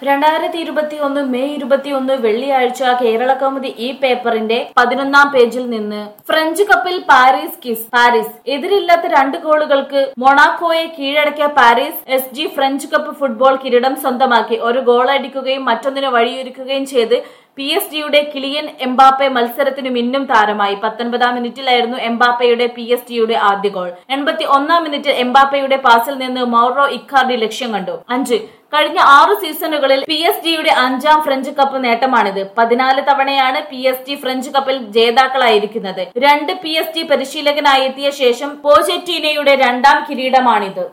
രണ്ടായിരത്തി ഇരുപത്തി ഒന്ന് മെയ് ഇരുപത്തിയൊന്ന് വെള്ളിയാഴ്ച കേരള കൗമുദി ഈ പേപ്പറിന്റെ പതിനൊന്നാം പേജിൽ നിന്ന് ഫ്രഞ്ച് കപ്പിൽ പാരീസ് കിസ് പാരീസ് എതിരില്ലാത്ത രണ്ട് ഗോളുകൾക്ക് മൊണാക്കോയെ കീഴടക്കിയ Paris S G French cup football കിരീടം സ്വന്തമാക്കി ഒരു ഗോൾ അടിക്കുകയും മറ്റൊന്നിന് വഴിയൊരുക്കുകയും ചെയ്ത് പി എസ് ജിയുടെ കിലിയൻ എംബാപ്പെ മത്സരത്തിന് മിന്നും താരമായി പത്തൊൻപതാം മിനിറ്റിലായിരുന്നു എംബാപ്പയുടെ പി എസ് ജിയുടെ ആദ്യ ഗോൾ എൺപത്തി ഒന്നാം മിനിറ്റിൽ എംബാപ്പയുടെ പാസിൽ നിന്ന് മൗറോ ഇക്കാർഡി ലക്ഷ്യം കണ്ടു അഞ്ച് കഴിഞ്ഞ ആറു സീസണുകളിൽ പി എസ് ജിയുടെ അഞ്ചാം ഫ്രഞ്ച് കപ്പ് നേട്ടമാണിത് പതിനാല് തവണയാണ് പി എസ് ജി ഫ്രഞ്ച് കപ്പിൽ ജേതാക്കളായിരിക്കുന്നത് രണ്ട് പി എസ് ജി പരിശീലകനായി എത്തിയ ശേഷം പോചെറ്റീനയുടെ രണ്ടാം കിരീടമാണിത്